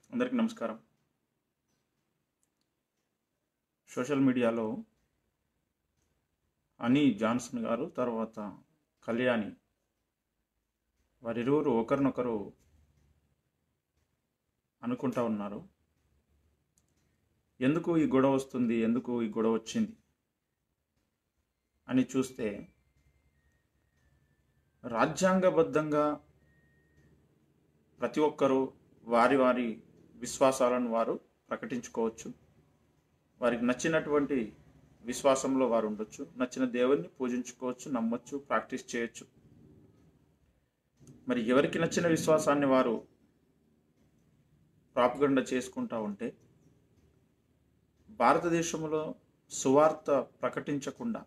అందరికీ నమస్కారం సోషల్ మీడియాలో అని జాన్సన్ గారు తర్వాత కళ్యాణి వారిరువురు ఒకరినొకరు అనుకుంటా ఉన్నారు ఎందుకు ఈ గొడవ వస్తుంది ఎందుకు ఈ గొడవ వచ్చింది అని చూస్తే రాజ్యాంగబద్ధంగా ప్రతి ఒక్కరూ వారి వారి విశ్వాసాలను వారు ప్రకటించుకోవచ్చు వారికి నచ్చినటువంటి విశ్వాసంలో వారు ఉండొచ్చు నచ్చిన దేవుణ్ణి పూజించుకోవచ్చు నమ్మొచ్చు ప్రాక్టీస్ చేయొచ్చు మరి ఎవరికి నచ్చిన విశ్వాసాన్ని వారు ప్రాపగండ చేసుకుంటా ఉంటే భారతదేశంలో సువార్త ప్రకటించకుండా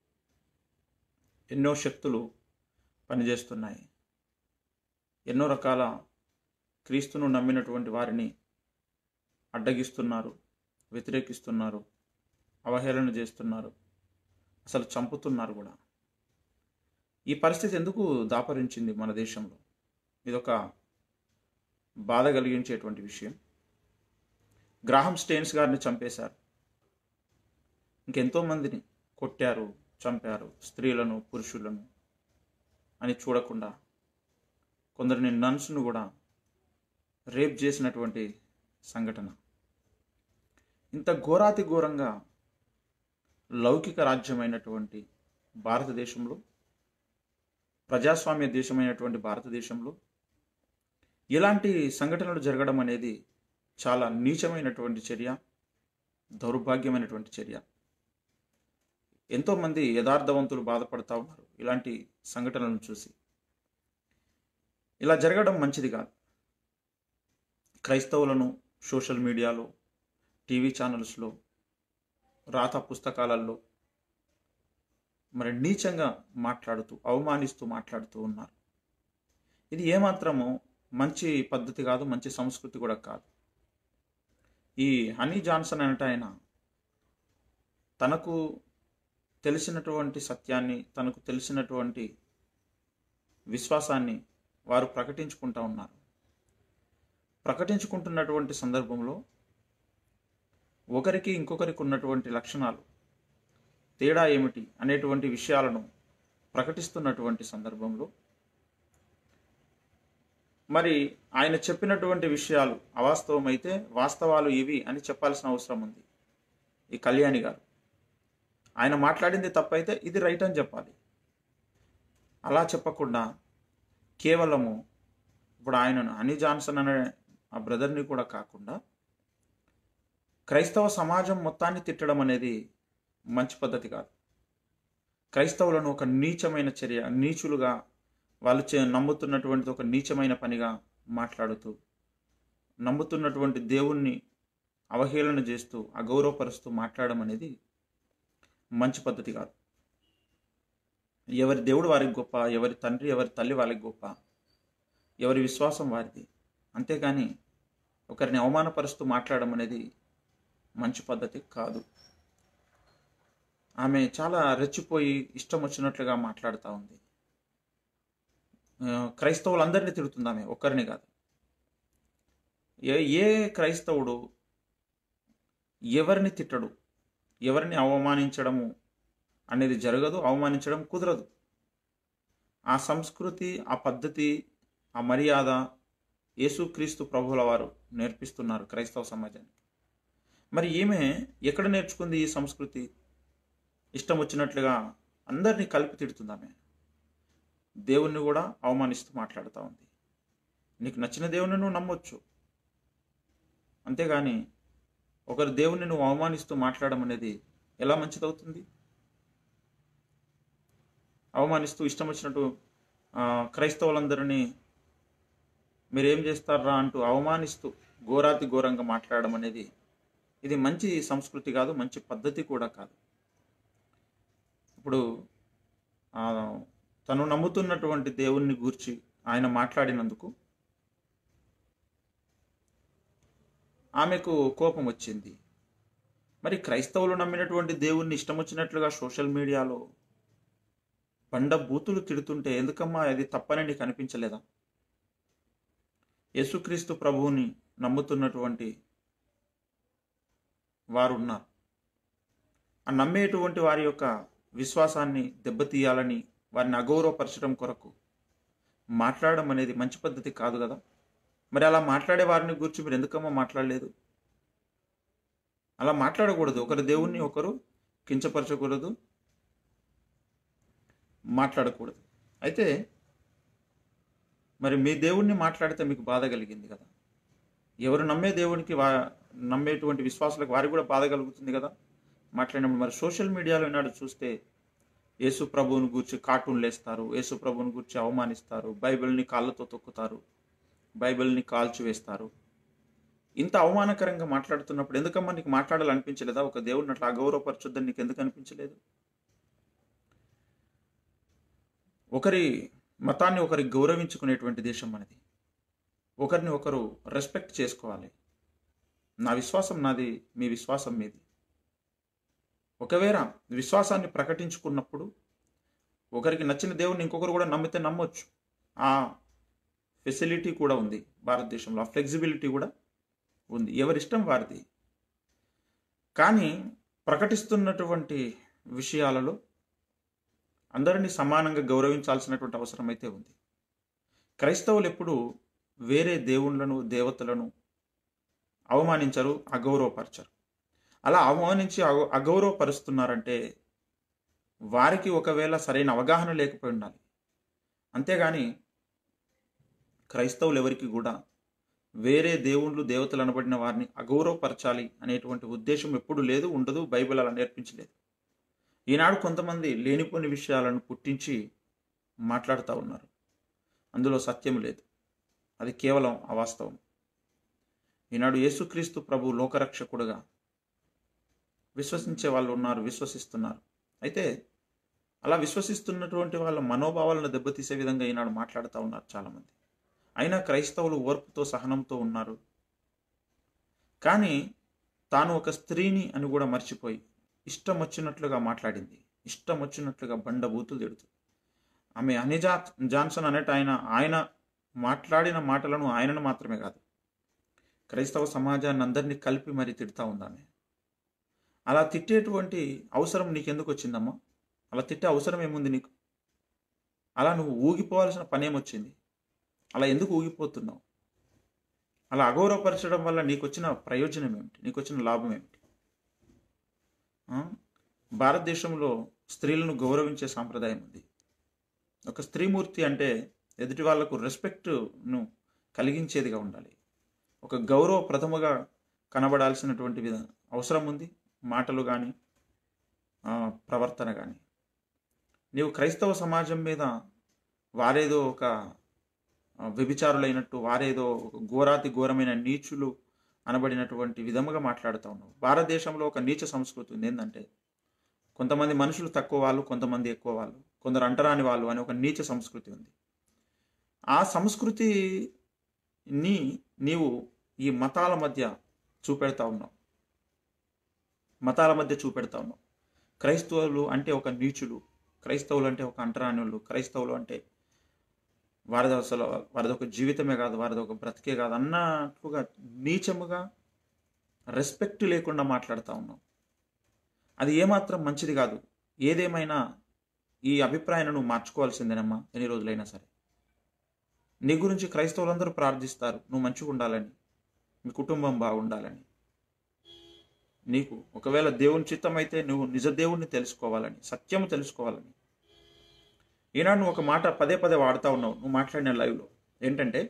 ఎన్నో శక్తులు పనిచేస్తున్నాయి ఎన్నో రకాల క్రీస్తును నమ్మినటువంటి వారిని అడ్డగిస్తున్నారు వ్యతిరేకిస్తున్నారు అవహేళన చేస్తున్నారు అసలు చంపుతున్నారు కూడా ఈ పరిస్థితి ఎందుకు దాపరించింది మన దేశంలో ఇదొక బాధ కలిగించేటువంటి విషయం గ్రాహం స్టేన్స్ గారిని చంపేశారు ఇంకెంతో మందిని కొట్టారు చంపారు స్త్రీలను పురుషులను అని చూడకుండా కొందరిని నన్స్ను కూడా రేప్ చేసినటువంటి సంఘటన ఇంత ఘోరాతి ఘోరంగా లౌకిక రాజ్యమైనటువంటి భారతదేశంలో ప్రజాస్వామ్య దేశమైనటువంటి భారతదేశంలో ఇలాంటి సంఘటనలు జరగడం అనేది చాలా నీచమైనటువంటి చర్య దౌర్భాగ్యమైనటువంటి చర్య ఎంతోమంది యథార్థవంతులు బాధపడతా ఉన్నారు ఇలాంటి సంఘటనలను చూసి ఇలా జరగడం మంచిది కాదు క్రైస్తవులను సోషల్ మీడియాలో టీవీ ఛానల్స్లో రాత పుస్తకాలలో మరి నీచంగా మాట్లాడుతూ అవమానిస్తూ మాట్లాడుతూ ఉన్నారు ఇది ఏమాత్రము మంచి పద్ధతి కాదు మంచి సంస్కృతి కూడా కాదు ఈ హనీ జాన్సన్ అనట ఆయన తనకు తెలిసినటువంటి సత్యాన్ని తనకు తెలిసినటువంటి విశ్వాసాన్ని వారు ప్రకటించుకుంటా ఉన్నారు ప్రకటించుకుంటున్నటువంటి సందర్భంలో ఒకరికి ఇంకొకరికి ఉన్నటువంటి లక్షణాలు తేడా ఏమిటి అనేటువంటి విషయాలను ప్రకటిస్తున్నటువంటి సందర్భంలో మరి ఆయన చెప్పినటువంటి విషయాలు అవాస్తవమైతే వాస్తవాలు ఇవి అని చెప్పాల్సిన అవసరం ఉంది ఈ కళ్యాణి గారు ఆయన మాట్లాడింది తప్పైతే ఇది రైట్ అని చెప్పాలి అలా చెప్పకుండా కేవలము ఇప్పుడు ఆయనను హనీ జాన్సన్ అనే ఆ బ్రదర్ని కూడా కాకుండా క్రైస్తవ సమాజం మొత్తాన్ని తిట్టడం అనేది మంచి పద్ధతి కాదు క్రైస్తవులను ఒక నీచమైన చర్య నీచులుగా వాళ్ళు చే నమ్ముతున్నటువంటిది ఒక నీచమైన పనిగా మాట్లాడుతూ నమ్ముతున్నటువంటి దేవుణ్ణి అవహేళన చేస్తూ అగౌరవపరుస్తూ మాట్లాడడం అనేది మంచి పద్ధతి కాదు ఎవరి దేవుడు వారికి గొప్ప ఎవరి తండ్రి ఎవరి తల్లి వాళ్ళకి గొప్ప ఎవరి విశ్వాసం వారిది అంతేగాని ఒకరిని అవమానపరుస్తూ మాట్లాడడం అనేది మంచి పద్ధతి కాదు ఆమె చాలా రెచ్చిపోయి ఇష్టం వచ్చినట్లుగా మాట్లాడుతూ ఉంది క్రైస్తవులందరినీ తిడుతుంది ఆమె ఒక్కరిని కాదు ఏ ఏ క్రైస్తవుడు ఎవరిని తిట్టడు ఎవరిని అవమానించడము అనేది జరగదు అవమానించడం కుదరదు ఆ సంస్కృతి ఆ పద్ధతి ఆ మర్యాద యేసుక్రీస్తు ప్రభువుల వారు నేర్పిస్తున్నారు క్రైస్తవ సమాజానికి మరి ఈమె ఎక్కడ నేర్చుకుంది ఈ సంస్కృతి ఇష్టం వచ్చినట్లుగా అందరినీ కలిపి తిడుతుంది ఆమె దేవుణ్ణి కూడా అవమానిస్తూ మాట్లాడుతూ ఉంది నీకు నచ్చిన దేవుని నువ్వు నమ్మొచ్చు అంతేగాని ఒకరి దేవుణ్ణి నువ్వు అవమానిస్తూ మాట్లాడడం అనేది ఎలా మంచిదవుతుంది అవమానిస్తూ ఇష్టం వచ్చినట్టు క్రైస్తవులందరినీ మీరేం చేస్తారా అంటూ అవమానిస్తూ ఘోరాతి ఘోరంగా మాట్లాడడం అనేది ఇది మంచి సంస్కృతి కాదు మంచి పద్ధతి కూడా కాదు ఇప్పుడు తను నమ్ముతున్నటువంటి దేవుణ్ణి గూర్చి ఆయన మాట్లాడినందుకు ఆమెకు కోపం వచ్చింది మరి క్రైస్తవులు నమ్మినటువంటి దేవుణ్ణి ఇష్టం వచ్చినట్లుగా సోషల్ మీడియాలో బండ బూతులు తిడుతుంటే ఎందుకమ్మా అది తప్పని నీకు అనిపించలేదా యేసుక్రీస్తు ప్రభువుని నమ్ముతున్నటువంటి వారు ఉన్నారు ఆ నమ్మేటువంటి వారి యొక్క విశ్వాసాన్ని దెబ్బతీయాలని వారిని అగౌరవపరచడం కొరకు మాట్లాడడం అనేది మంచి పద్ధతి కాదు కదా మరి అలా మాట్లాడే వారిని గురించి మీరు ఎందుకమ్మా మాట్లాడలేదు అలా మాట్లాడకూడదు ఒకరి దేవుణ్ణి ఒకరు కించపరచకూడదు మాట్లాడకూడదు అయితే మరి మీ దేవుణ్ణి మాట్లాడితే మీకు బాధ కలిగింది కదా ఎవరు నమ్మే దేవునికి వా నమ్మేటువంటి విశ్వాసులకు వారికి కూడా బాధ కలుగుతుంది కదా మాట్లాడినప్పుడు మరి సోషల్ మీడియాలో ఈనాడు చూస్తే యేసు ప్రభువుని గురించి కార్టూన్లు వేస్తారు యేసు ప్రభువుని గురించి అవమానిస్తారు బైబిల్ని కాళ్ళతో తొక్కుతారు బైబిల్ని కాల్చివేస్తారు ఇంత అవమానకరంగా మాట్లాడుతున్నప్పుడు ఎందుకమ్మా నీకు మాట్లాడాలనిపించలేదా ఒక దేవుడిని అట్లా అగౌరవపరచొద్దని నీకు ఎందుకు అనిపించలేదు ఒకరి మతాన్ని ఒకరి గౌరవించుకునేటువంటి దేశం మనది ఒకరిని ఒకరు రెస్పెక్ట్ చేసుకోవాలి నా విశ్వాసం నాది మీ విశ్వాసం మీది ఒకవేళ విశ్వాసాన్ని ప్రకటించుకున్నప్పుడు ఒకరికి నచ్చిన దేవుని ఇంకొకరు కూడా నమ్మితే నమ్మొచ్చు ఆ ఫెసిలిటీ కూడా ఉంది భారతదేశంలో ఆ ఫ్లెక్సిబిలిటీ కూడా ఉంది ఎవరిష్టం వారిది కానీ ప్రకటిస్తున్నటువంటి విషయాలలో అందరినీ సమానంగా గౌరవించాల్సినటువంటి అవసరం అయితే ఉంది క్రైస్తవులు ఎప్పుడు వేరే దేవుళ్ళను దేవతలను అవమానించరు అగౌరవపరచరు అలా అవమానించి అగౌ అగౌరవపరుస్తున్నారంటే వారికి ఒకవేళ సరైన అవగాహన లేకపోయి ఉండాలి అంతేగాని క్రైస్తవులు ఎవరికి కూడా వేరే దేవుళ్ళు దేవతలు అనబడిన వారిని అగౌరవపరచాలి అనేటువంటి ఉద్దేశం ఎప్పుడు లేదు ఉండదు బైబిల్ అలా నేర్పించలేదు ఈనాడు కొంతమంది లేనిపోని విషయాలను పుట్టించి మాట్లాడుతూ ఉన్నారు అందులో సత్యం లేదు అది కేవలం అవాస్తవం ఈనాడు యేసుక్రీస్తు ప్రభు లోకరక్షకుడుగా విశ్వసించే వాళ్ళు ఉన్నారు విశ్వసిస్తున్నారు అయితే అలా విశ్వసిస్తున్నటువంటి వాళ్ళ మనోభావాలను దెబ్బతీసే విధంగా ఈనాడు మాట్లాడుతూ ఉన్నారు చాలామంది అయినా క్రైస్తవులు ఓర్పుతో సహనంతో ఉన్నారు కానీ తాను ఒక స్త్రీని అని కూడా మర్చిపోయి ఇష్టం వచ్చినట్లుగా మాట్లాడింది ఇష్టం వచ్చినట్లుగా బండబూతులు తిడుతుంది ఆమె అనిజా జాన్సన్ అనేట ఆయన ఆయన మాట్లాడిన మాటలను ఆయనను మాత్రమే కాదు క్రైస్తవ సమాజాన్ని అందరినీ కలిపి మరీ తిడతా ఉందామె అలా తిట్టేటువంటి అవసరం నీకెందుకు వచ్చిందమ్మా అలా తిట్టే అవసరం ఏముంది నీకు అలా నువ్వు ఊగిపోవాల్సిన పని ఏమొచ్చింది అలా ఎందుకు ఊగిపోతున్నావు అలా అగౌరవపరచడం వల్ల నీకు వచ్చిన ప్రయోజనం ఏమిటి నీకు వచ్చిన లాభం ఏమిటి ఆ? భారతదేశంలో స్త్రీలను గౌరవించే సాంప్రదాయం ఉంది ఒక స్త్రీమూర్తి అంటే ఎదుటి వాళ్లకు రెస్పెక్ట్ను కలిగించేదిగా ఉండాలి ఒక గౌరవప్రథముగా కనబడాల్సినటువంటి విధ అవసరం ఉంది మాటలు కానీ ప్రవర్తన కానీ నీవు క్రైస్తవ సమాజం మీద వారేదో ఒక ఆ, వ్యభిచారులైనట్టు వారేదో ఒక ఘోరాతి ఘోరమైన నీచులు అనబడినటువంటి విధముగా మాట్లాడుతూ ఉన్నావు భారతదేశంలో ఒక నీచ సంస్కృతి ఉంది ఏంటంటే కొంతమంది మనుషులు తక్కువ వాళ్ళు కొంతమంది ఎక్కువ వాళ్ళు కొందరు అంటరాని వాళ్ళు అని ఒక నీచ సంస్కృతి ఉంది ఆ సంస్కృతిని నీవు ఈ మతాల మధ్య చూపెడతా ఉన్నావు మతాల మధ్య చూపెడతా ఉన్నావు క్రైస్తవులు అంటే ఒక నీచులు క్రైస్తవులు అంటే ఒక అంటరానివాళ్ళు క్రైస్తవులు అంటే వారిది అసలు వారిది ఒక జీవితమే కాదు వారిది ఒక బ్రతికే కాదు అన్నట్లుగా నీచముగా రెస్పెక్ట్ లేకుండా మాట్లాడుతూ ఉన్నాం అది ఏమాత్రం మంచిది కాదు ఏదేమైనా ఈ అభిప్రాయాన్ని నువ్వు మార్చుకోవాల్సిందేనమ్మా ఎన్ని రోజులైనా సరే నీ గురించి క్రైస్తవులందరూ ప్రార్థిస్తారు నువ్వు మంచిగా ఉండాలని మీ కుటుంబం బాగుండాలని నీకు ఒకవేళ దేవుని చిత్తం అయితే నువ్వు నిజ దేవుణ్ణి తెలుసుకోవాలని సత్యము తెలుసుకోవాలని ఈనాడు నువ్వు ఒక మాట పదే పదే వాడుతూ ఉన్నావు నువ్వు మాట్లాడిన లైవ్లో ఏంటంటే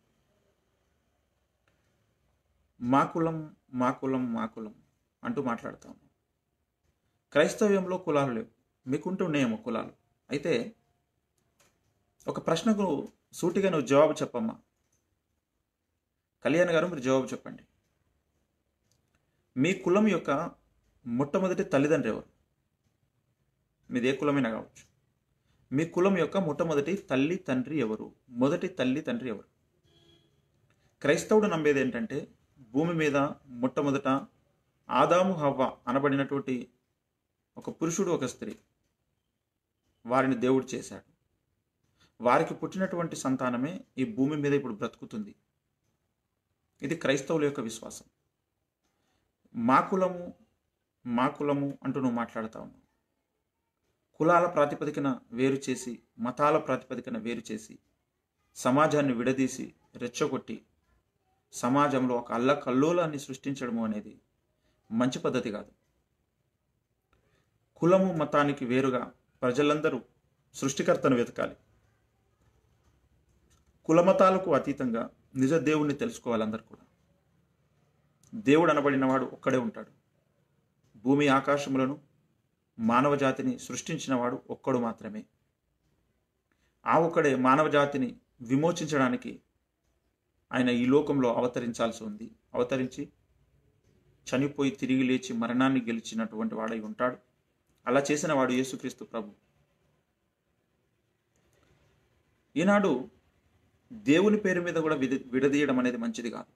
మా కులం మా కులం మా కులం అంటూ మాట్లాడుతా ఉన్నావు క్రైస్తవ్యంలో కులాలు లేవు మీకుంటూ ఉన్నాయేమో కులాలు అయితే ఒక ప్రశ్నకు సూటిగా నువ్వు జవాబు చెప్పమ్మా కళ్యాణ్ గారు మీరు జవాబు చెప్పండి మీ కులం యొక్క మొట్టమొదటి తల్లిదండ్రి ఎవరు మీది ఏ కులమైనా కావచ్చు మీ కులం యొక్క మొట్టమొదటి తల్లి తండ్రి ఎవరు మొదటి తల్లి తండ్రి ఎవరు క్రైస్తవుడు నమ్మేది ఏంటంటే భూమి మీద మొట్టమొదట ఆదాము హవ్వ అనబడినటువంటి ఒక పురుషుడు ఒక స్త్రీ వారిని దేవుడు చేశాడు వారికి పుట్టినటువంటి సంతానమే ఈ భూమి మీద ఇప్పుడు బ్రతుకుతుంది ఇది క్రైస్తవుల యొక్క విశ్వాసం మా కులము మా కులము అంటూ నువ్వు మాట్లాడుతా ఉన్నావు కులాల ప్రాతిపదికన వేరు చేసి మతాల ప్రాతిపదికన వేరు చేసి సమాజాన్ని విడదీసి రెచ్చగొట్టి సమాజంలో ఒక అల్లకల్లోలాన్ని సృష్టించడము అనేది మంచి పద్ధతి కాదు కులము మతానికి వేరుగా ప్రజలందరూ సృష్టికర్తను వెతకాలి కులమతాలకు అతీతంగా నిజ దేవుణ్ణి తెలుసుకోవాలి అందరు కూడా దేవుడు అనబడిన వాడు ఒక్కడే ఉంటాడు భూమి ఆకాశములను మానవ జాతిని సృష్టించిన వాడు ఒక్కడు మాత్రమే ఆ ఒక్కడే మానవ జాతిని విమోచించడానికి ఆయన ఈ లోకంలో అవతరించాల్సి ఉంది అవతరించి చనిపోయి తిరిగి లేచి మరణాన్ని గెలిచినటువంటి వాడై ఉంటాడు అలా చేసిన వాడు యేసుక్రీస్తు ప్రభు ఈనాడు దేవుని పేరు మీద కూడా విడ విడదీయడం అనేది మంచిది కాదు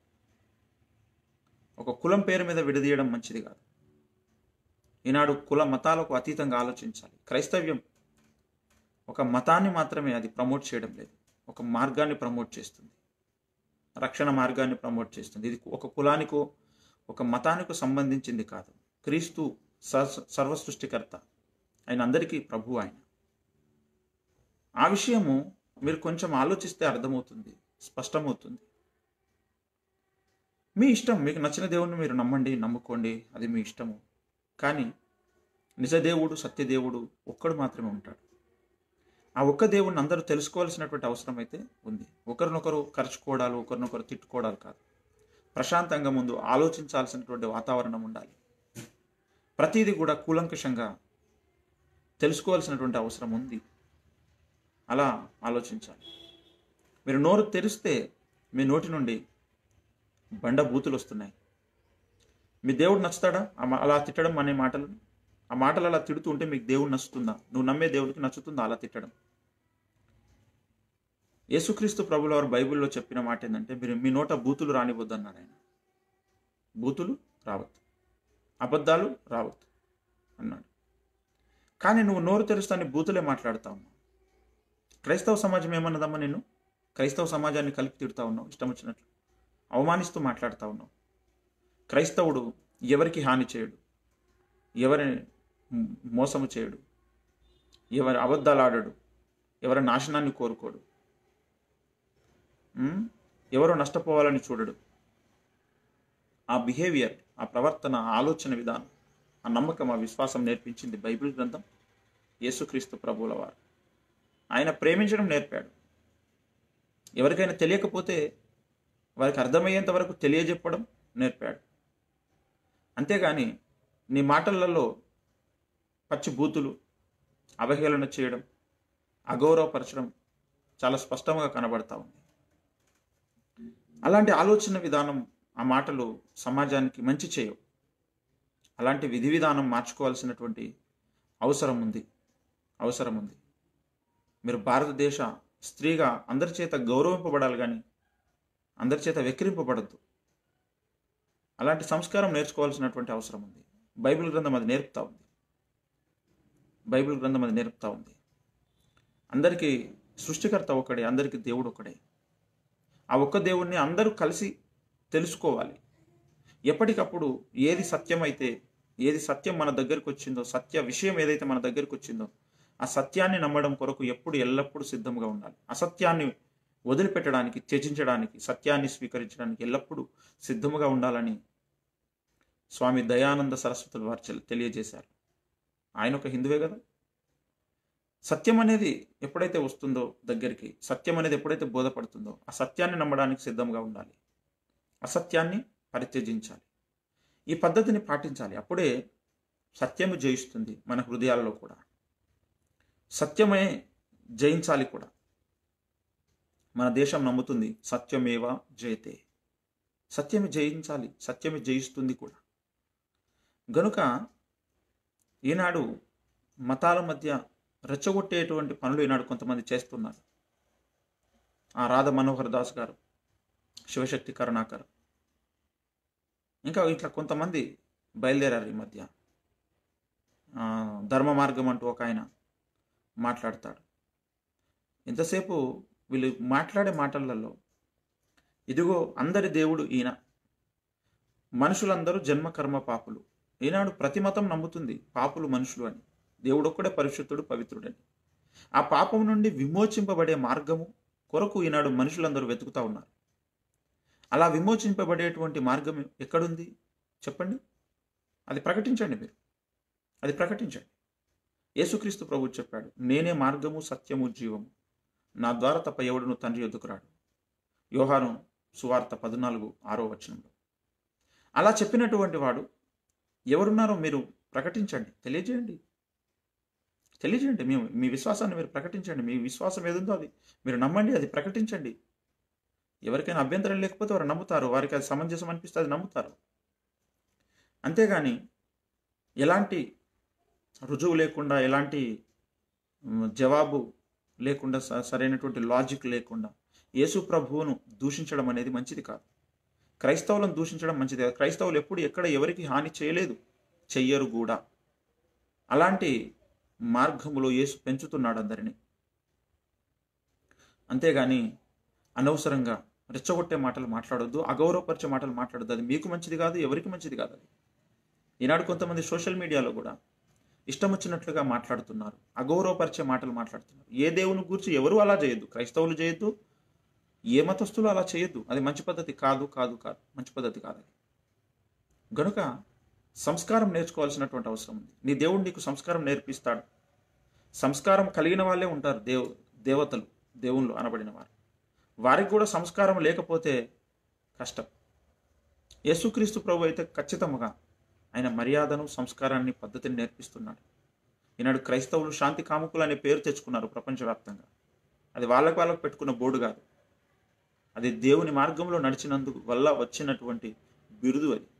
ఒక కులం పేరు మీద విడదీయడం మంచిది కాదు ఈనాడు కుల మతాలకు అతీతంగా ఆలోచించాలి క్రైస్తవ్యం ఒక మతాన్ని మాత్రమే అది ప్రమోట్ చేయడం లేదు ఒక మార్గాన్ని ప్రమోట్ చేస్తుంది రక్షణ మార్గాన్ని ప్రమోట్ చేస్తుంది ఇది ఒక కులానికో ఒక మతానికో సంబంధించింది కాదు క్రీస్తు స- సర్వ సృష్టికర్త ఆయన అందరికీ ప్రభు ఆయన ఆ విషయము మీరు కొంచెం ఆలోచిస్తే అర్థమవుతుంది స్పష్టమవుతుంది మీ ఇష్టం మీకు నచ్చిన దేవుణ్ణి మీరు నమ్మండి నమ్ముకోండి అది మీ ఇష్టము కానీ నిజదేవుడు సత్యదేవుడు ఒక్కడు మాత్రమే ఉంటాడు ఆ ఒక్క దేవుణ్ణి అందరూ తెలుసుకోవాల్సినటువంటి అవసరం అయితే ఉంది ఒకరినొకరు ఖర్చుకోవడాలు ఒకరినొకరు తిట్టుకోవడాలు కాదు ప్రశాంతంగా ముందు ఆలోచించాల్సినటువంటి వాతావరణం ఉండాలి ప్రతిదీ కూడా కూలంకషంగా తెలుసుకోవాల్సినటువంటి అవసరం ఉంది అలా ఆలోచించాలి మీరు నోరు తెరిస్తే మీ నోటి నుండి బండ బూతులు వస్తున్నాయి మీ దేవుడు నచ్చుతాడా ఆ మా- అలా తిట్టడం అనే మాటలు ఆ మాటలు అలా తిడుతూ ఉంటే మీకు దేవుడు నచ్చుతుందా నువ్వు నమ్మే దేవుడికి నచ్చుతుందా అలా తిట్టడం యేసుక్రీస్తు ప్రభుల వారు బైబిల్లో చెప్పిన మాట ఏంటంటే మీరు మీ నోట బూతులు రానివద్దు అన్నాడు ఆయన బూతులు రావద్దు అబద్ధాలు రావద్దు అన్నాడు కానీ నువ్వు నోరు తెరుస్తాన్ని బూతులే మాట్లాడుతా ఉన్నావు క్రైస్తవ సమాజం ఏమన్నదమ్మా నేను క్రైస్తవ సమాజాన్ని కలిపి తిడుతా ఉన్నావు ఇష్టం వచ్చినట్లు అవమానిస్తూ మాట్లాడుతా ఉన్నావు క్రైస్తవుడు ఎవరికి హాని చేయడు ఎవరిని మ్- మోసము చేయడు ఎవరి అబద్ధాలు ఆడడు ఎవరి నాశనాన్ని కోరుకోడు మ్? ఎవరో నష్టపోవాలని చూడడు ఆ బిహేవియర్ ఆ ప్రవర్తన ఆ ఆలోచన విధానం ఆ నమ్మకం ఆ విశ్వాసం నేర్పించింది బైబిల్ గ్రంథం యేసుక్రీస్తు ప్రభువుల వారు ఆయన ప్రేమించడం నేర్పాడు ఎవరికైనా తెలియకపోతే వారికి అర్థమయ్యేంత వరకు తెలియజెప్పడం నేర్పాడు అంతేగాని నీ మాటలలో పచ్చి బూతులు అవహేళన చేయడం అగౌరవపరచడం చాలా స్పష్టంగా కనబడతా ఉంది అలాంటి ఆలోచన విధానం ఆ మాటలు సమాజానికి మంచి చేయవు అలాంటి విధి విధానం మార్చుకోవాల్సినటువంటి అవసరం ఉంది అవసరం ఉంది మీరు భారతదేశ స్త్రీగా అందరి చేత గౌరవింపబడాలి కానీ అందరి చేత వెక్కిరింపబడద్దు అలాంటి సంస్కారం నేర్చుకోవాల్సినటువంటి అవసరం ఉంది బైబిల్ గ్రంథం అది నేర్పుతా ఉంది బైబిల్ గ్రంథం అది నేర్పుతా ఉంది అందరికీ సృష్టికర్త ఒకడే అందరికీ దేవుడు ఒకడే ఆ ఒక్క దేవుణ్ణి అందరూ కలిసి తెలుసుకోవాలి ఎప్పటికప్పుడు ఏది సత్యమైతే ఏది సత్యం మన దగ్గరికి వచ్చిందో సత్య విషయం ఏదైతే మన దగ్గరికి వచ్చిందో ఆ సత్యాన్ని నమ్మడం కొరకు ఎప్పుడు ఎల్లప్పుడూ సిద్ధంగా ఉండాలి అసత్యాన్ని వదిలిపెట్టడానికి త్యజించడానికి సత్యాన్ని స్వీకరించడానికి ఎల్లప్పుడూ సిద్ధముగా ఉండాలని స్వామి దయానంద సరస్వతులు వారు చెల్- తెలియజేశారు ఆయన ఒక హిందువే కదా సత్యం అనేది ఎప్పుడైతే వస్తుందో దగ్గరికి సత్యం అనేది ఎప్పుడైతే బోధపడుతుందో ఆ సత్యాన్ని నమ్మడానికి సిద్ధంగా ఉండాలి అసత్యాన్ని పరిత్యజించాలి ఈ పద్ధతిని పాటించాలి అప్పుడే సత్యము జయిస్తుంది మన హృదయాల్లో కూడా సత్యమే జయించాలి కూడా మన దేశం నమ్ముతుంది సత్యమేవ జయతే సత్యమే జయించాలి సత్యమే జయిస్తుంది కూడా గనుక ఈనాడు మతాల మధ్య రెచ్చగొట్టేటువంటి పనులు ఈనాడు కొంతమంది చేస్తున్నారు ఆ రాధ మనోహర్ దాస్ గారు శివశక్తి కరుణాకర్ ఇంకా ఇట్లా కొంతమంది బయలుదేరారు ఈ మధ్య ఆ, ధర్మ మార్గం అంటూ ఒక ఆయన మాట్లాడతాడు ఎంతసేపు వీళ్ళు మాట్లాడే మాటలలో ఇదిగో అందరి దేవుడు ఈయన మనుషులందరూ జన్మకర్మ పాపులు ఈనాడు ప్రతి మతం నమ్ముతుంది పాపులు మనుషులు అని దేవుడు ఒక్కడే పరిశుద్ధుడు పవిత్రుడని ఆ పాపం నుండి విమోచింపబడే మార్గము కొరకు ఈనాడు మనుషులందరూ వెతుకుతా ఉన్నారు అలా విమోచింపబడేటువంటి మార్గం ఎక్కడుంది చెప్పండి అది ప్రకటించండి మీరు అది ప్రకటించండి యేసుక్రీస్తు ప్రభు చెప్పాడు నేనే మార్గము సత్యము జీవము నా ద్వారా తప్ప ఎవడును తండ్రి ఎదుకు రాడు యోహాను సువార్త పద్నాలుగు ఆరో వచనంలో అలా చెప్పినటువంటి వాడు ఎవరున్నారో మీరు ప్రకటించండి తెలియజేయండి తెలియజేయండి మీ మీ విశ్వాసాన్ని మీరు ప్రకటించండి మీ విశ్వాసం ఏదుందో అది మీరు నమ్మండి అది ప్రకటించండి ఎవరికైనా అభ్యంతరం లేకపోతే వారు నమ్ముతారు వారికి అది సమంజసం అనిపిస్తే అది నమ్ముతారు అంతేగాని ఎలాంటి రుజువు లేకుండా ఎలాంటి మ్, జవాబు లేకుండా స- సరైనటువంటి లాజిక్ లేకుండా యేసు ప్రభువును దూషించడం అనేది మంచిది కాదు క్రైస్తవులను దూషించడం మంచిది కాదు క్రైస్తవులు ఎప్పుడు ఎక్కడ ఎవరికి హాని చేయలేదు చెయ్యరు కూడా అలాంటి మార్గములో యేసు పెంచుతున్నాడు అందరినీ అంతేగాని అనవసరంగా రెచ్చగొట్టే మాటలు మాట్లాడొద్దు అగౌరవపరిచే మాటలు మాట్లాడొద్దు అది మీకు మంచిది కాదు ఎవరికి మంచిది కాదు అది ఈనాడు కొంతమంది సోషల్ మీడియాలో కూడా ఇష్టం వచ్చినట్లుగా మాట్లాడుతున్నారు అగౌరవపరిచే మాటలు మాట్లాడుతున్నారు ఏ దేవుని గురించి ఎవరు అలా చేయొద్దు క్రైస్తవులు చేయొద్దు ఏ మతస్థులు అలా చేయొద్దు అది మంచి పద్ధతి కాదు కాదు కాదు మంచి పద్ధతి కాదు అది గనుక సంస్కారం నేర్చుకోవాల్సినటువంటి అవసరం ఉంది నీ దేవుడు నీకు సంస్కారం నేర్పిస్తాడు సంస్కారం కలిగిన వాళ్ళే ఉంటారు దేవ దేవతలు దేవుళ్ళు అనబడిన వారు వారికి కూడా సంస్కారం లేకపోతే కష్టం యేసుక్రీస్తు ప్రభు అయితే ఖచ్చితంగా ఆయన మర్యాదను సంస్కారాన్ని పద్ధతిని నేర్పిస్తున్నాడు ఈనాడు క్రైస్తవులు శాంతి కాముకులు అనే పేరు తెచ్చుకున్నారు ప్రపంచవ్యాప్తంగా అది వాళ్ళకి వాళ్ళకు పెట్టుకున్న బోర్డు కాదు అది దేవుని మార్గంలో నడిచినందుకు వల్ల వచ్చినటువంటి బిరుదు అది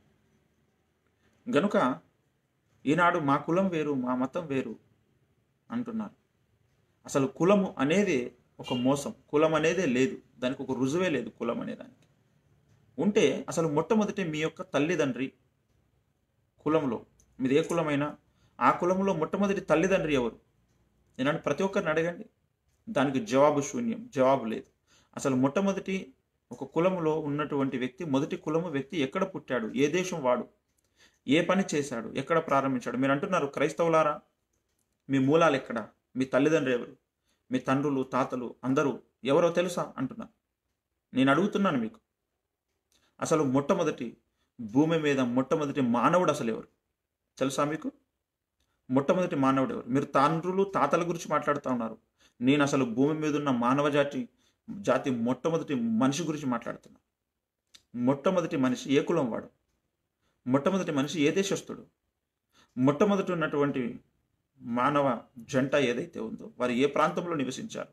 గనుక ఈనాడు మా కులం వేరు మా మతం వేరు అంటున్నారు అసలు కులము అనేది ఒక మోసం కులం అనేదే లేదు దానికి ఒక రుజువే లేదు కులం అనే దానికి ఉంటే అసలు మొట్టమొదటి మీ యొక్క తల్లిదండ్రి కులంలో మీది ఏ కులమైనా ఆ కులంలో మొట్టమొదటి తల్లిదండ్రి ఎవరు నేను ప్రతి ఒక్కరిని అడగండి దానికి జవాబు శూన్యం జవాబు లేదు అసలు మొట్టమొదటి ఒక కులములో ఉన్నటువంటి వ్యక్తి మొదటి కులము వ్యక్తి ఎక్కడ పుట్టాడు ఏ దేశం వాడు ఏ పని చేశాడు ఎక్కడ ప్రారంభించాడు మీరు అంటున్నారు క్రైస్తవులారా మీ మూలాలు ఎక్కడ మీ తల్లిదండ్రులు ఎవరు మీ తండ్రులు తాతలు అందరూ ఎవరో తెలుసా అంటున్నారు నేను అడుగుతున్నాను మీకు అసలు మొట్టమొదటి భూమి మీద మొట్టమొదటి మానవుడు అసలు ఎవరు తెలుసా మీకు మొట్టమొదటి మానవుడు ఎవరు మీరు తండ్రులు తాతల గురించి మాట్లాడుతూ ఉన్నారు నేను అసలు భూమి మీద ఉన్న మానవ జాతి జాతి మొట్టమొదటి మనిషి గురించి మాట్లాడుతున్నా మొట్టమొదటి మనిషి ఏ కులం వాడు మొట్టమొదటి మనిషి ఏ దేశస్థుడు మొట్టమొదటి ఉన్నటువంటి మానవ జంట ఏదైతే ఉందో వారు ఏ ప్రాంతంలో నివసించారు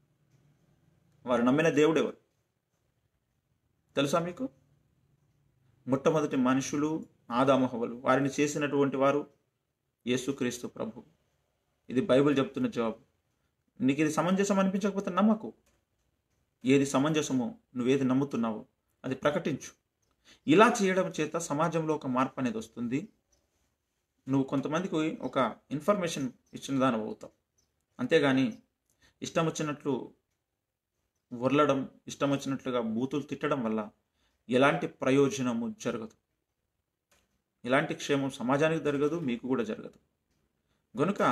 వారు నమ్మిన దేవుడు ఎవరు తెలుసా మీకు మొట్టమొదటి మనుషులు ఆదామహవలు వారిని చేసినటువంటి వారు యేసుక్రీస్తు ప్రభు ఇది బైబిల్ చెప్తున్న జవాబు నీకు ఇది సమంజసం అనిపించకపోతే నమ్మకు ఏది సమంజసమో నువ్వేది నమ్ముతున్నావో అది ప్రకటించు ఇలా చేయడం చేత సమాజంలో ఒక మార్పు అనేది వస్తుంది నువ్వు కొంతమందికి ఒక ఇన్ఫర్మేషన్ ఇచ్చిన దాని అవుతావు అంతేగాని ఇష్టం వచ్చినట్లు వర్లడం ఇష్టం వచ్చినట్లుగా బూతులు తిట్టడం వల్ల ఎలాంటి ప్రయోజనము జరగదు ఎలాంటి క్షేమం సమాజానికి జరగదు మీకు కూడా జరగదు గనుక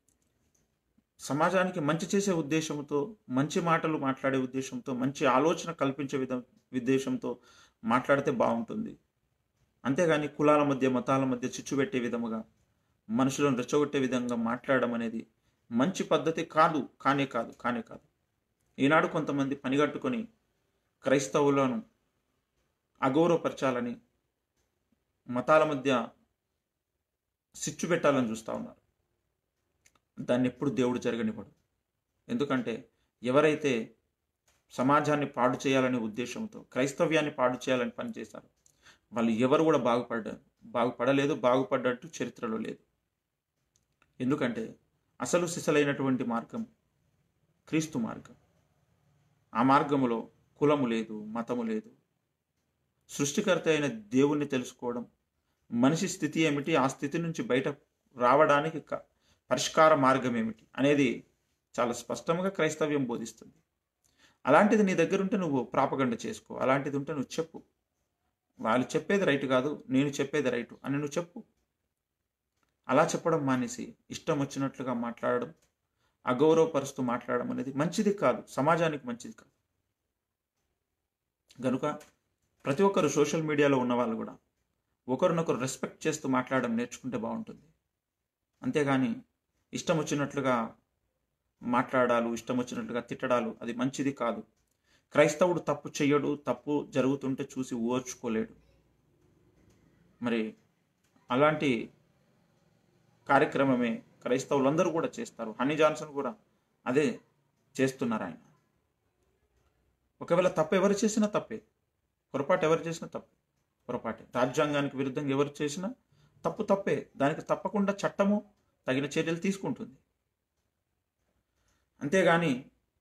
సమాజానికి మంచి చేసే ఉద్దేశంతో మంచి మాటలు మాట్లాడే ఉద్దేశంతో మంచి ఆలోచన కల్పించే విధ ఉద్దేశంతో మాట్లాడితే బాగుంటుంది అంతేగాని కులాల మధ్య మతాల మధ్య చిచ్చు పెట్టే విధముగా మనుషులను రెచ్చగొట్టే విధంగా మాట్లాడడం అనేది మంచి పద్ధతి కాదు కానే కాదు కానే కాదు ఈనాడు కొంతమంది పనిగట్టుకొని క్రైస్తవులను అగౌరవపరచాలని మతాల మధ్య సిచ్చు పెట్టాలని చూస్తూ ఉన్నారు దాన్ని ఎప్పుడు దేవుడు జరగనివ్వడు ఎందుకంటే ఎవరైతే సమాజాన్ని పాడు చేయాలనే ఉద్దేశంతో క్రైస్తవ్యాన్ని పాడు చేయాలని పనిచేశారు వాళ్ళు ఎవరు కూడా బాగుపడ్డారు బాగుపడలేదు బాగుపడ్డట్టు చరిత్రలో లేదు ఎందుకంటే అసలు సిసలైనటువంటి మార్గం క్రీస్తు మార్గం ఆ మార్గములో కులము లేదు మతము లేదు సృష్టికర్త అయిన దేవుణ్ణి తెలుసుకోవడం మనిషి స్థితి ఏమిటి ఆ స్థితి నుంచి బయట రావడానికి క- పరిష్కార మార్గం ఏమిటి అనేది చాలా స్పష్టంగా క్రైస్తవ్యం బోధిస్తుంది అలాంటిది నీ దగ్గర ఉంటే నువ్వు ప్రాపగండ చేసుకో అలాంటిది ఉంటే నువ్వు చెప్పు వాళ్ళు చెప్పేది రైట్ కాదు నేను చెప్పేది రైట్ అని నువ్వు చెప్పు అలా చెప్పడం మానేసి ఇష్టం వచ్చినట్లుగా మాట్లాడడం అగౌరవపరుస్తూ మాట్లాడడం అనేది మంచిది కాదు సమాజానికి మంచిది కాదు కనుక ప్రతి ఒక్కరు సోషల్ మీడియాలో ఉన్న వాళ్ళు కూడా ఒకరినొకరు రెస్పెక్ట్ చేస్తూ మాట్లాడడం నేర్చుకుంటే బాగుంటుంది అంతేగాని ఇష్టం వచ్చినట్లుగా మాట్లాడాలు ఇష్టం వచ్చినట్లుగా తిట్టడాలు అది మంచిది కాదు క్రైస్తవుడు తప్పు చెయ్యడు తప్పు జరుగుతుంటే చూసి ఓర్చుకోలేడు మరి అలాంటి కార్యక్రమమే క్రైస్తవులందరూ కూడా చేస్తారు హనీ జాన్సన్ కూడా అదే చేస్తున్నారు ఆయన ఒకవేళ తప్పు ఎవరు చేసినా తప్పే పొరపాటు ఎవరు చేసినా తప్పే పొరపాటే రాజ్యాంగానికి విరుద్ధంగా ఎవరు చేసినా తప్పు తప్పే దానికి తప్పకుండా చట్టము తగిన చర్యలు తీసుకుంటుంది అంతేగాని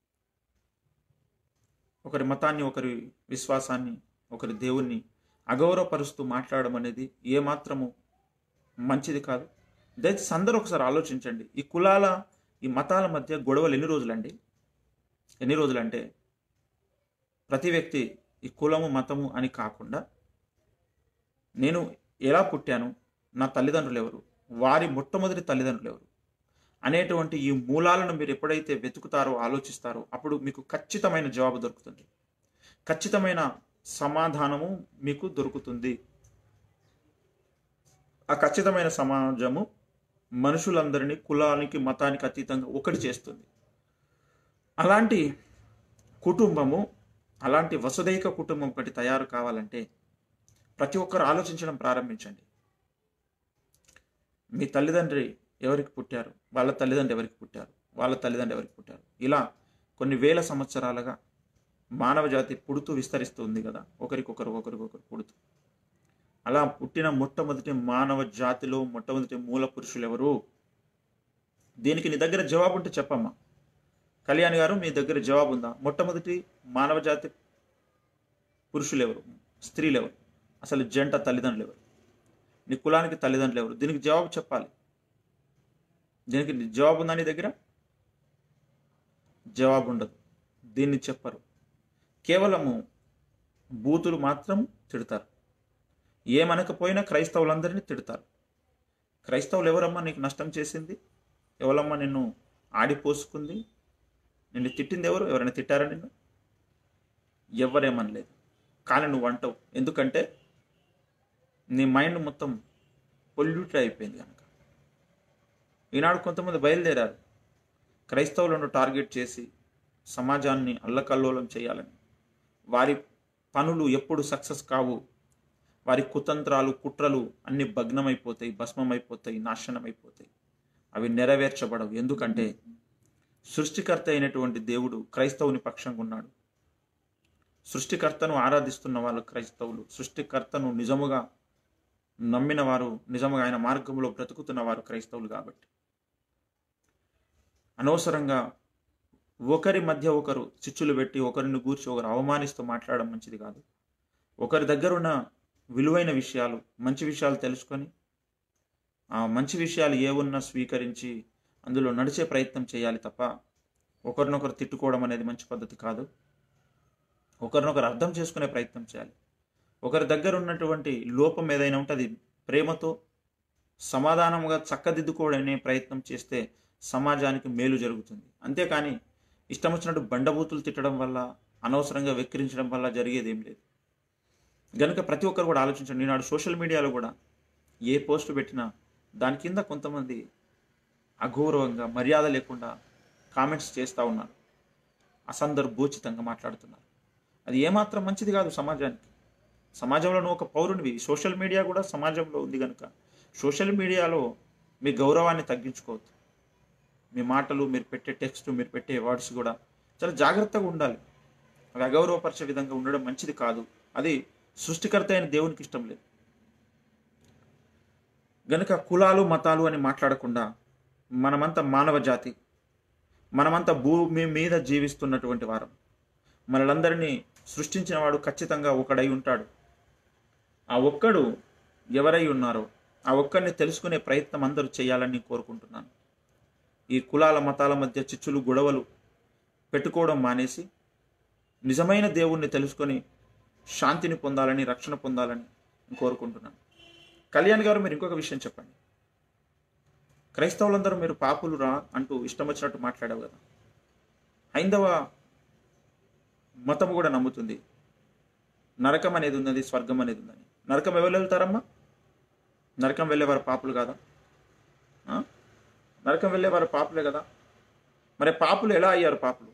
ఒకరి మతాన్ని ఒకరి విశ్వాసాన్ని ఒకరి దేవుణ్ణి అగౌరవపరుస్తూ మాట్లాడడం అనేది ఏమాత్రము మంచిది కాదు దయచేసి అందరూ ఒకసారి ఆలోచించండి ఈ కులాల ఈ మతాల మధ్య గొడవలు ఎన్ని రోజులండి ఎన్ని రోజులంటే ప్రతి వ్యక్తి ఈ కులము మతము అని కాకుండా నేను ఎలా పుట్టాను నా తల్లిదండ్రులు ఎవరు వారి మొట్టమొదటి తల్లిదండ్రులు ఎవరు అనేటువంటి ఈ మూలాలను మీరు ఎప్పుడైతే వెతుకుతారో ఆలోచిస్తారో అప్పుడు మీకు ఖచ్చితమైన జవాబు దొరుకుతుంది ఖచ్చితమైన సమాధానము మీకు దొరుకుతుంది ఆ ఖచ్చితమైన సమాజము మనుషులందరినీ కులానికి మతానికి అతీతంగా ఒకటి చేస్తుంది అలాంటి కుటుంబము అలాంటి వసుదైక కుటుంబం ఒకటి తయారు కావాలంటే ప్రతి ఒక్కరు ఆలోచించడం ప్రారంభించండి మీ తల్లిదండ్రి ఎవరికి పుట్టారు వాళ్ళ తల్లిదండ్రులు ఎవరికి పుట్టారు వాళ్ళ తల్లిదండ్రులు ఎవరికి పుట్టారు ఇలా కొన్ని వేల సంవత్సరాలుగా మానవ జాతి పుడుతూ విస్తరిస్తూ ఉంది కదా ఒకరికొకరు ఒకరికొకరు పుడుతూ అలా పుట్టిన మొట్టమొదటి మానవ జాతిలో మొట్టమొదటి మూల పురుషులు ఎవరు దీనికి నీ దగ్గర జవాబు ఉంటే చెప్పమ్మా కళ్యాణ్ గారు మీ దగ్గర జవాబు ఉందా మొట్టమొదటి మానవ జాతి పురుషులు ఎవరు స్త్రీలు ఎవరు అసలు జంట తల్లిదండ్రులు ఎవరు నీ కులానికి తల్లిదండ్రులు ఎవరు దీనికి జవాబు చెప్పాలి దీనికి జవాబు ఉందా నీ దగ్గర జవాబు ఉండదు దీన్ని చెప్పరు కేవలము బూతులు మాత్రం తిడతారు ఏమనకపోయినా క్రైస్తవులందరినీ తిడతారు క్రైస్తవులు ఎవరమ్మా నీకు నష్టం చేసింది ఎవరమ్మా నిన్ను ఆడిపోసుకుంది నిన్ను తిట్టింది ఎవరు ఎవరైనా తిట్టారా నిన్ను ఎవరేమనలేదు కానీ నువ్వు అంటావు ఎందుకంటే నీ మైండ్ మొత్తం పొల్యూటెడ్ అయిపోయింది కనుక ఈనాడు కొంతమంది బయలుదేరారు క్రైస్తవులను టార్గెట్ చేసి సమాజాన్ని అల్లకల్లోలం చేయాలని వారి పనులు ఎప్పుడు సక్సెస్ కావు వారి కుతంత్రాలు కుట్రలు అన్ని భగ్నమైపోతాయి భస్మమైపోతాయి నాశనమైపోతాయి అవి నెరవేర్చబడవు ఎందుకంటే సృష్టికర్త అయినటువంటి దేవుడు క్రైస్తవుని పక్షంగా ఉన్నాడు సృష్టికర్తను ఆరాధిస్తున్న వాళ్ళు క్రైస్తవులు సృష్టికర్తను నిజముగా నమ్మిన వారు నిజముగా ఆయన మార్గంలో బ్రతుకుతున్న వారు క్రైస్తవులు కాబట్టి అనవసరంగా ఒకరి మధ్య ఒకరు చిచ్చులు పెట్టి ఒకరిని గూర్చి ఒకరు అవమానిస్తూ మాట్లాడడం మంచిది కాదు ఒకరి దగ్గర ఉన్న విలువైన విషయాలు మంచి విషయాలు తెలుసుకొని ఆ మంచి విషయాలు ఏ ఉన్నా స్వీకరించి అందులో నడిచే ప్రయత్నం చేయాలి తప్ప ఒకరినొకరు తిట్టుకోవడం అనేది మంచి పద్ధతి కాదు ఒకరినొకరు అర్థం చేసుకునే ప్రయత్నం చేయాలి ఒకరి దగ్గర ఉన్నటువంటి లోపం ఏదైనా ఉంటే అది ప్రేమతో సమాధానంగా చక్కదిద్దుకోవడమే ప్రయత్నం చేస్తే సమాజానికి మేలు జరుగుతుంది అంతేకాని ఇష్టం వచ్చినట్టు బండబూతులు తిట్టడం వల్ల అనవసరంగా వెక్కిరించడం వల్ల జరిగేది ఏం లేదు గనుక ప్రతి ఒక్కరు కూడా ఆలోచించండి ఈనాడు సోషల్ మీడియాలో కూడా ఏ పోస్ట్ పెట్టినా దాని కింద కొంతమంది అగౌరవంగా మర్యాద లేకుండా కామెంట్స్ చేస్తూ ఉన్నారు అసందర్భోచితంగా మాట్లాడుతున్నారు అది ఏమాత్రం మంచిది కాదు సమాజానికి సమాజంలో నువ్వు ఒక పౌరునివి సోషల్ మీడియా కూడా సమాజంలో ఉంది కనుక సోషల్ మీడియాలో మీ గౌరవాన్ని తగ్గించుకోవద్దు మీ మాటలు మీరు పెట్టే టెక్స్ట్ మీరు పెట్టే వర్డ్స్ కూడా చాలా జాగ్రత్తగా ఉండాలి అవి అగౌరవపరిచే విధంగా ఉండడం మంచిది కాదు అది సృష్టికర్త అయిన దేవునికి ఇష్టం లేదు గనుక కులాలు మతాలు అని మాట్లాడకుండా మనమంతా మానవ జాతి మనమంతా భూమి మీద జీవిస్తున్నటువంటి వారం మనలందరినీ సృష్టించిన వాడు ఖచ్చితంగా ఒకడై ఉంటాడు ఆ ఒక్కడు ఎవరై ఉన్నారో ఆ ఒక్కడిని తెలుసుకునే ప్రయత్నం అందరూ చేయాలని కోరుకుంటున్నాను ఈ కులాల మతాల మధ్య చిచ్చులు గొడవలు పెట్టుకోవడం మానేసి నిజమైన దేవుణ్ణి తెలుసుకొని శాంతిని పొందాలని రక్షణ పొందాలని కోరుకుంటున్నాను కళ్యాణ్ గారు మీరు ఇంకొక విషయం చెప్పండి క్రైస్తవులందరూ మీరు పాపులు రా అంటూ ఇష్టం వచ్చినట్టు మాట్లాడావు కదా హైందవ మతం కూడా నమ్ముతుంది నరకం అనేది ఉన్నది స్వర్గం అనేది ఉందని నరకం ఎవరు వెళ్తారమ్మా నరకం వెళ్ళేవారు పాపులు కాదా ఆ? నరకం వెళ్ళేవారు పాపులే కదా మరి పాపులు ఎలా అయ్యారు పాపులు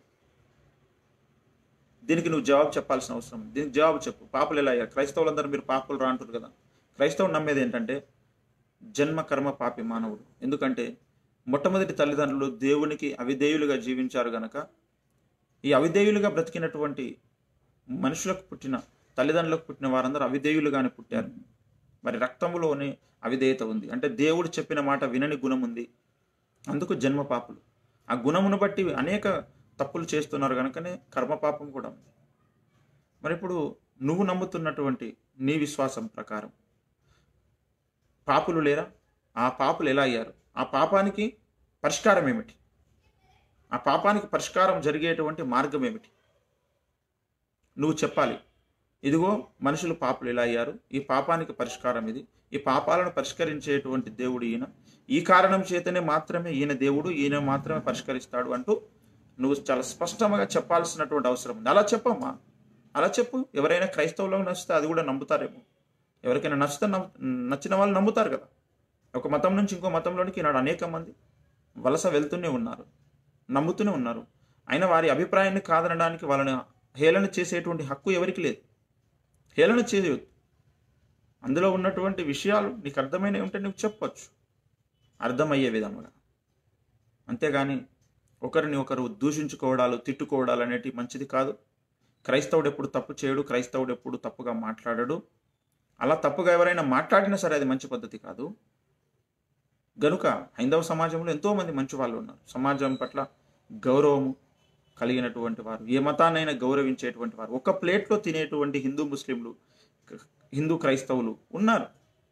దీనికి నువ్వు జవాబు చెప్పాల్సిన అవసరం ఉంది. దీనికి జవాబు చెప్పు పాపులు ఎలా అయ్యారు క్రైస్తవులందరూ మీరు పాపులు రా అంటారు కదా క్రైస్తవులు నమ్మేది ఏంటంటే జన్మ కర్మ పాపి మానవుడు ఎందుకంటే మొట్టమొదటి తల్లిదండ్రులు దేవునికి అవిధేయులుగా జీవించారు గనక ఈ అవిధేయులుగా బ్రతికినటువంటి మనుషులకు పుట్టిన తల్లిదండ్రులకు పుట్టిన వారందరూ అవిధేయులుగానే పుట్టారు మరి రక్తంలోనే అవిధేయత ఉంది అంటే దేవుడు చెప్పిన మాట వినని గుణం ఉంది అందుకు జన్మ పాపులు ఆ గుణమును బట్టి అనేక తప్పులు చేస్తున్నారు కనుకనే కర్మ పాపం కూడా ఉంది మరి ఇప్పుడు నువ్వు నమ్ముతున్నటువంటి నీ విశ్వాసం ప్రకారం పాపులు లేరా ఆ పాపులు ఎలా అయ్యారు ఆ పాపానికి పరిష్కారం ఏమిటి ఆ పాపానికి పరిష్కారం జరిగేటువంటి మార్గం ఏమిటి నువ్వు చెప్పాలి ఇదిగో మనుషులు పాపులు ఎలా అయ్యారు ఈ పాపానికి పరిష్కారం ఇది ఈ పాపాలను పరిష్కరించేటువంటి దేవుడు ఈయన ఈ కారణం చేతనే మాత్రమే ఈయన దేవుడు ఈయన మాత్రమే పరిష్కరిస్తాడు అంటూ నువ్వు చాలా స్పష్టంగా చెప్పాల్సినటువంటి అవసరం ఉంది అలా చెప్పమ్మా అలా చెప్పు ఎవరైనా క్రైస్తవులకు నచ్చితే అది కూడా నమ్ముతారేమో ఎవరికైనా నచ్చితే నమ్ము నచ్చిన వాళ్ళు నమ్ముతారు కదా ఒక మతం నుంచి ఇంకో మతంలోనికి ఈనాడు అనేక మంది వలస వెళ్తూనే ఉన్నారు నమ్ముతూనే ఉన్నారు అయినా వారి అభిప్రాయాన్ని కాదనడానికి వాళ్ళని హేళన చేసేటువంటి హక్కు ఎవరికి లేదు హేళన చేయవద్దు అందులో ఉన్నటువంటి విషయాలు నీకు అర్థమైనవి ఉంటే నువ్వు చెప్పొచ్చు అర్థమయ్యే విధముగా అంతేగాని ఒకరిని ఒకరు దూషించుకోవడాలు తిట్టుకోవడాలు అనేటివి మంచిది కాదు క్రైస్తవుడు ఎప్పుడు తప్పు చేయడు క్రైస్తవుడు ఎప్పుడు తప్పుగా మాట్లాడడు అలా తప్పుగా ఎవరైనా మాట్లాడినా సరే అది మంచి పద్ధతి కాదు గనుక హైందవ సమాజంలో ఎంతోమంది మంచి వాళ్ళు ఉన్నారు సమాజం పట్ల గౌరవము కలిగినటువంటి వారు ఏ మతాన్నైనా గౌరవించేటువంటి వారు ఒక ప్లేట్లో తినేటువంటి హిందూ ముస్లింలు హిందూ క్రైస్తవులు ఉన్నారు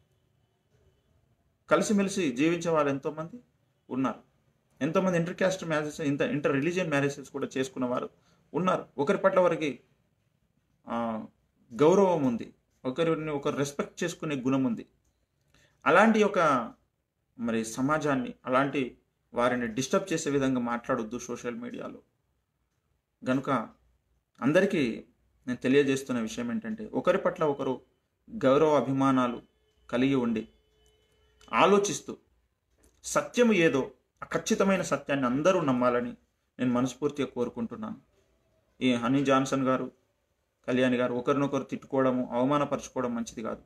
కలిసిమెలిసి జీవించే వాళ్ళు ఎంతోమంది ఉన్నారు ఎంతోమంది ఇంటర్ క్యాస్ట్ మ్యారేజెస్ ఇంత ఇంటర్ రిలీజియన్ మ్యారేజెస్ కూడా చేసుకున్న వారు ఉన్నారు ఒకరి పట్ల వారికి ఆ, గౌరవం ఉంది ఒకరిని ఒకరు రెస్పెక్ట్ చేసుకునే గుణం ఉంది అలాంటి ఒక మరి సమాజాన్ని అలాంటి వారిని డిస్టర్బ్ చేసే విధంగా మాట్లాడొద్దు సోషల్ మీడియాలో గనుక అందరికీ నేను తెలియజేస్తున్న విషయం ఏంటంటే ఒకరి పట్ల ఒకరు గౌరవ అభిమానాలు కలిగి ఉండి ఆలోచిస్తూ సత్యము ఏదో ఆ ఖచ్చితమైన సత్యాన్ని అందరూ నమ్మాలని నేను మనస్ఫూర్తిగా కోరుకుంటున్నాను ఈ హనీ జాన్సన్ గారు కళ్యాణి గారు ఒకరినొకరు తిట్టుకోవడము అవమానపరచుకోవడం మంచిది కాదు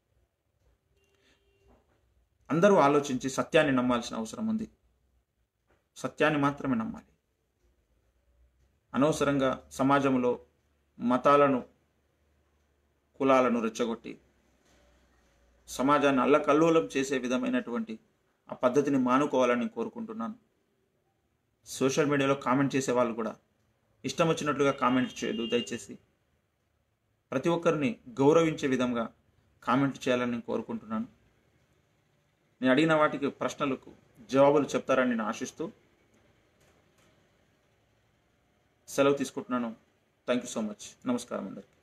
అందరూ ఆలోచించి సత్యాన్ని నమ్మాల్సిన అవసరం ఉంది సత్యాన్ని మాత్రమే నమ్మాలి అనవసరంగా సమాజంలో మతాలను కులాలను రెచ్చగొట్టి సమాజాన్ని అల్లకల్లోలం చేసే విధమైనటువంటి ఆ పద్ధతిని మానుకోవాలని కోరుకుంటున్నాను సోషల్ మీడియాలో కామెంట్ చేసే వాళ్ళు కూడా ఇష్టం వచ్చినట్లుగా కామెంట్ చేయదు దయచేసి ప్రతి ఒక్కరిని గౌరవించే విధంగా కామెంట్ చేయాలని నేను కోరుకుంటున్నాను నేను అడిగిన వాటికి ప్రశ్నలకు జవాబులు చెప్తారని నేను ఆశిస్తూ సెలవు తీసుకుంటున్నాను థ్యాంక్ యూ సో మచ్ నమస్కారం అందరికీ